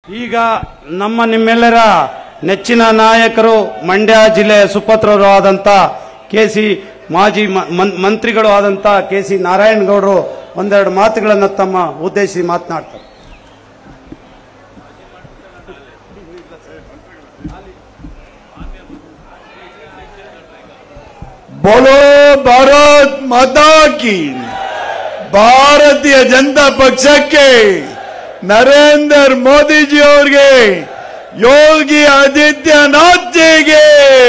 ಈಗ ನಮ್ಮ ನಿಮ್ಮೆಲ್ಲರ ನೆಚ್ಚಿನ ನಾಯಕರು ಮಂಡ್ಯ ಜಿಲ್ಲೆಯ ಸುಪತ್ರರು ಆದಂತ ಕೆ ಸಿ ಮಾಜಿ ಮ- ಮನ್- ಮಂತ್ರಿಗಳು ಆದಂತ ಕೆ ಸಿ ನಾರಾಯಣಗೌಡರು ಒಂದೆರಡು ಮಾತುಗಳನ್ನು ತಮ್ಮ ಉದ್ದೇಶಿಸಿ ಮಾತನಾಡ್ತಾರೆ बोलो भारत माता की ಭಾರತೀಯ ಜನತಾ ಪಕ್ಷಕ್ಕೆ ನರೇಂದ್ರ ಮೋದಿಜಿ ಅವರಿಗೆ ಯೋಗಿ ಆದಿತ್ಯನಾಥ್ ಜಿಗೆ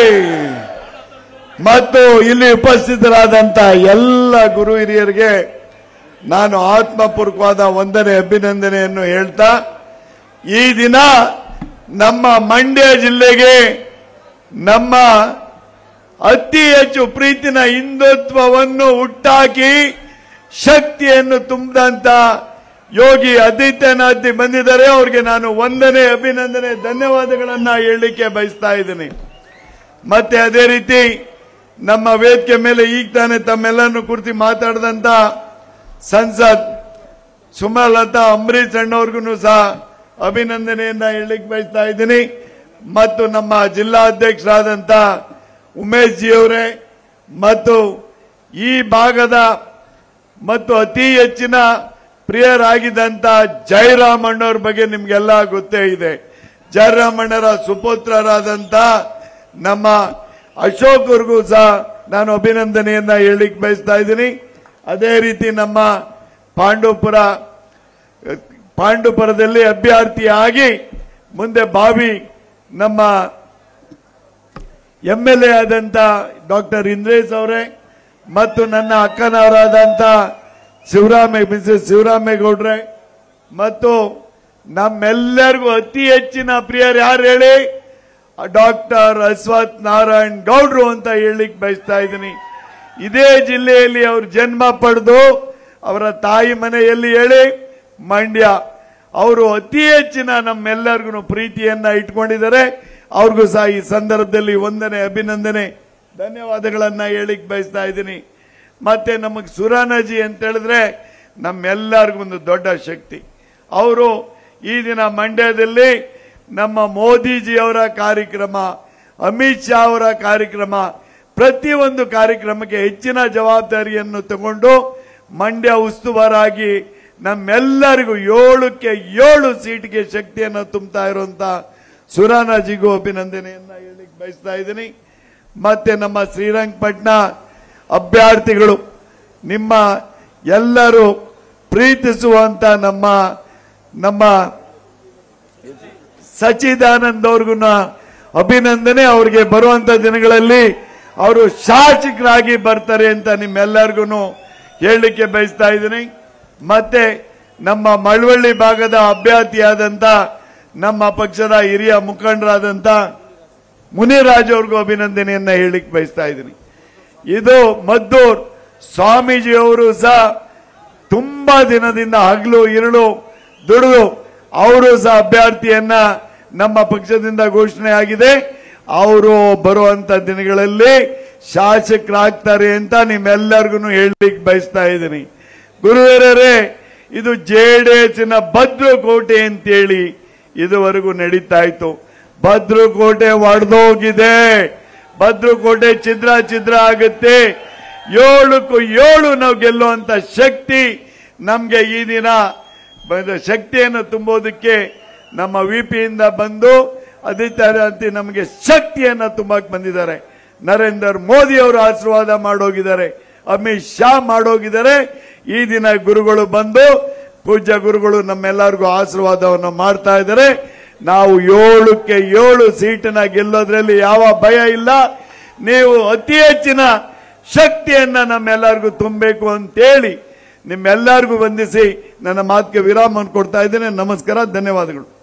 ಮತ್ತು ಇಲ್ಲಿ ಉಪಸ್ಥಿತರಾದಂತ ಎಲ್ಲ ಗುರು ಹಿರಿಯರಿಗೆ ನಾನು ಆತ್ಮಪೂರ್ವಕವಾದ ವಂದನೆ ಅಭಿನಂದನೆಯನ್ನು ಹೇಳ್ತಾ ಈ ದಿನ ನಮ್ಮ ಮಂಡ್ಯ ಜಿಲ್ಲೆಗೆ ನಮ್ಮ ಅತಿ ಹೆಚ್ಚು ಪ್ರೀತಿನ ಹಿಂದುತ್ವವನ್ನು ಹುಟ್ಟಾಕಿ ಶಕ್ತಿಯನ್ನು ತುಂಬಿದಂತ ಯೋಗಿ ಆದಿತ್ಯನಾಥ್ ಬಂದಿದ್ದಾರೆ ಅವ್ರಿಗೆ ನಾನು ವಂದನೆ ಅಭಿನಂದನೆ ಧನ್ಯವಾದಗಳನ್ನ ಹೇಳಲಿಕ್ಕೆ ಬಯಸ್ತಾ ಇದ್ದೀನಿ ಮತ್ತೆ ಅದೇ ರೀತಿ ನಮ್ಮ ವೇದಿಕೆ ಮೇಲೆ ಈಗ ತಾನೇ ತಮ್ಮೆಲ್ಲರನ್ನು ಕುರಿತು ಮಾತಾಡಿದಂತ ಸಂಸದ್ ಸುಮಲತಾ ಅಂಬರೀಶ್ ಅಣ್ಣವ್ರಿಗೂ ಸಹ ಅಭಿನಂದನೆಯನ್ನ ಹೇಳಲಿಕ್ಕೆ ಬಯಸ್ತಾ ಇದ್ದೀನಿ ಮತ್ತು ನಮ್ಮ ಜಿಲ್ಲಾಧ್ಯಕ್ಷರಾದಂತ ಉಮೇಶ್ ಜಿ ಅವರೇ ಮತ್ತು ಈ ಭಾಗದ ಮತ್ತು ಅತಿ ಹೆಚ್ಚಿನ ಪ್ರಿಯರಾಗಿದ್ದಂತ ಜಯರಾಮಣ್ಣವ್ರ ಬಗ್ಗೆ ನಿಮ್ಗೆಲ್ಲ ಗೊತ್ತೇ ಇದೆ ಜಯರಾಮಣ್ಣರ ಸುಪುತ್ರರಾದಂತ ನಮ್ಮ ಅಶೋಕ್ ಅವ್ರಿಗೂ ಸಹ ನಾನು ಅಭಿನಂದನೆಯನ್ನ ಹೇಳಲಿಕ್ಕೆ ಬಯಸ್ತಾ ಇದ್ದೀನಿ ಅದೇ ರೀತಿ ನಮ್ಮ ಪಾಂಡವಪುರ ಪಾಂಡುಪುರದಲ್ಲಿ ಅಭ್ಯರ್ಥಿಯಾಗಿ ಮುಂದೆ ಬಾವಿ ನಮ್ಮ ಎಂ ಎಲ್ ಎ ಆದಂತ ಡಾಕ್ಟರ್ ಇಂದ್ರೇಶ್ ಅವರೇ ಮತ್ತು ನನ್ನ ಅಕ್ಕನವರಾದಂತ ಶಿವರಾಮೇ ಮಿಸಸ್ ಶಿವರಾಮೇಗೌಡ್ರೆ ಮತ್ತು ನಮ್ಮೆಲ್ಲರಿಗೂ ಅತಿ ಹೆಚ್ಚಿನ ಪ್ರಿಯರು ಯಾರು ಹೇಳಿ ಡಾಕ್ಟರ್ ಅಶ್ವಥ್ ನಾರಾಯಣ್ ಗೌಡ್ರು ಅಂತ ಹೇಳಲಿಕ್ಕೆ ಬಯಸ್ತಾ ಇದ್ದೀನಿ ಇದೇ ಜಿಲ್ಲೆಯಲ್ಲಿ ಅವರು ಜನ್ಮ ಪಡೆದು ಅವರ ತಾಯಿ ಮನೆಯಲ್ಲಿ ಹೇಳಿ ಮಂಡ್ಯ ಅವರು ಅತಿ ಹೆಚ್ಚಿನ ನಮ್ಮೆಲ್ಲರಿಗೂ ಪ್ರೀತಿಯನ್ನ ಇಟ್ಕೊಂಡಿದ್ದಾರೆ ಅವ್ರಿಗೂ ಸಹ ಈ ಸಂದರ್ಭದಲ್ಲಿ ವಂದನೆ ಅಭಿನಂದನೆ ಧನ್ಯವಾದಗಳನ್ನ ಹೇಳಿಕ್ ಬಯಸ್ತಾ ಇದ್ದೀನಿ ಮತ್ತೆ ನಮಗೆ ಸುರಾನಜಿ ಅಂತ ಹೇಳಿದ್ರೆ ನಮ್ಮೆಲ್ಲರಿಗೂ ಒಂದು ದೊಡ್ಡ ಶಕ್ತಿ ಅವರು ಈ ದಿನ ಮಂಡ್ಯದಲ್ಲಿ ನಮ್ಮ ಮೋದಿಜಿ ಅವರ ಕಾರ್ಯಕ್ರಮ ಅಮಿತ್ ಶಾ ಅವರ ಕಾರ್ಯಕ್ರಮ ಪ್ರತಿಯೊಂದು ಕಾರ್ಯಕ್ರಮಕ್ಕೆ ಹೆಚ್ಚಿನ ಜವಾಬ್ದಾರಿಯನ್ನು ತಗೊಂಡು ಮಂಡ್ಯ ಉಸ್ತುವಾರಾಗಿ ನಮ್ಮೆಲ್ಲರಿಗೂ ಏಳಕ್ಕೆ ಏಳು ಸೀಟ್ಗೆ ಶಕ್ತಿಯನ್ನು ತುಂಬುತ್ತಾ ಇರುವಂತ ಸುರಾನಾಜಿಗೂ ಅಭಿನಂದನೆಯನ್ನ ಹೇಳಿಕ್ ಬಯಸ್ತಾ ಇದ್ದೀನಿ ಮತ್ತೆ ನಮ್ಮ ಶ್ರೀರಂಗಪಟ್ಟಣ ಅಭ್ಯರ್ಥಿಗಳು ನಿಮ್ಮ ಎಲ್ಲರೂ ಪ್ರೀತಿಸುವಂತ ನಮ್ಮ ನಮ್ಮ ಸಚಿದಾನಂದ್ ಅವ್ರಿಗೂ ಅಭಿನಂದನೆ ಅವ್ರಿಗೆ ಬರುವಂತ ದಿನಗಳಲ್ಲಿ ಅವರು ಶಾಸಕರಾಗಿ ಬರ್ತಾರೆ ಅಂತ ನಿಮ್ಮೆಲ್ಲರಿಗೂ ಹೇಳಲಿಕ್ಕೆ ಬಯಸ್ತಾ ಇದ್ದೀನಿ ಮತ್ತೆ ನಮ್ಮ ಮಳವಳ್ಳಿ ಭಾಗದ ಅಭ್ಯರ್ಥಿಯಾದಂತ ನಮ್ಮ ಪಕ್ಷದ ಹಿರಿಯ ಮುಖಂಡರಾದಂತ ಮುನಿರಾಜ್ ಅವ್ರಿಗೂ ಅಭಿನಂದನೆಯನ್ನ ಹೇಳಲಿಕ್ಕೆ ಬಯಸ್ತಾ ಇದ್ದೀನಿ ಇದು ಮದ್ದೂರ್ ಸ್ವಾಮೀಜಿ ಅವರು ಸಹ ತುಂಬಾ ದಿನದಿಂದ ಹಗಲು ಇರುಳು ದುಡಿದು ಅವರು ಸಹ ಅಭ್ಯರ್ಥಿಯನ್ನ ನಮ್ಮ ಪಕ್ಷದಿಂದ ಘೋಷಣೆ ಆಗಿದೆ ಅವರು ಬರುವಂತ ದಿನಗಳಲ್ಲಿ ಶಾಸಕರಾಗ್ತಾರೆ ಅಂತ ನಿಮ್ಮೆಲ್ಲರಿಗೂ ಹೇಳಲಿಕ್ಕೆ ಬಯಸ್ತಾ ಇದ್ದೀನಿ ಗುರುವರರೇ ಇದು ಜೆಡಿಎಸ್ನ ಭದ್ರಕೋಟೆ ಅಂತೇಳಿ ಇದುವರೆಗೂ ನಡೀತಾ ಇತ್ತು ಭದ್ರಕೋಟೆ ಒಡೆದೋಗಿದೆ ಭದ್ರಕೋಟೆ ಛಿದ್ರ ಛಿದ್ರ ಆಗುತ್ತೆ ಏಳಕ್ಕೂ ಏಳು ನಾವು ಗೆಲ್ಲುವಂತ ಶಕ್ತಿ ನಮ್ಗೆ ಈ ದಿನ ಬಂದ ಶಕ್ತಿಯನ್ನು ತುಂಬೋದಕ್ಕೆ ನಮ್ಮ ವಿಪಿಯಿಂದ ಬಂದು ಅಧಿಕಾರಿ ನಮಗೆ ಶಕ್ತಿಯನ್ನ ತುಂಬಕ್ ಬಂದಿದ್ದಾರೆ ನರೇಂದ್ರ ಮೋದಿ ಅವರು ಆಶೀರ್ವಾದ ಮಾಡೋಗಿದ್ದಾರೆ ಅಮಿತ್ ಶಾ ಮಾಡೋಗಿದ್ದಾರೆ ಈ ದಿನ ಗುರುಗಳು ಬಂದು ಪೂಜ್ಯ ಗುರುಗಳು ನಮ್ಮೆಲ್ಲರಿಗೂ ಆಶೀರ್ವಾದವನ್ನು ಮಾಡ್ತಾ ಇದ್ದಾರೆ ನಾವು ಏಳಕ್ಕೆ ಏಳು ಸೀಟನ್ನ ಗೆಲ್ಲೋದ್ರಲ್ಲಿ ಯಾವ ಭಯ ಇಲ್ಲ ನೀವು ಅತಿ ಹೆಚ್ಚಿನ ಶಕ್ತಿಯನ್ನ ನಮ್ಮೆಲ್ಲರಿಗೂ ತುಂಬಬೇಕು ಅಂತೇಳಿ ನಿಮ್ಮೆಲ್ಲರಿಗೂ ವಂದಿಸಿ ನನ್ನ ಮಾತಿಗೆ ವಿರಾಮ ಕೊಡ್ತಾ ಇದ್ದೇನೆ ನಮಸ್ಕಾರ ಧನ್ಯವಾದಗಳು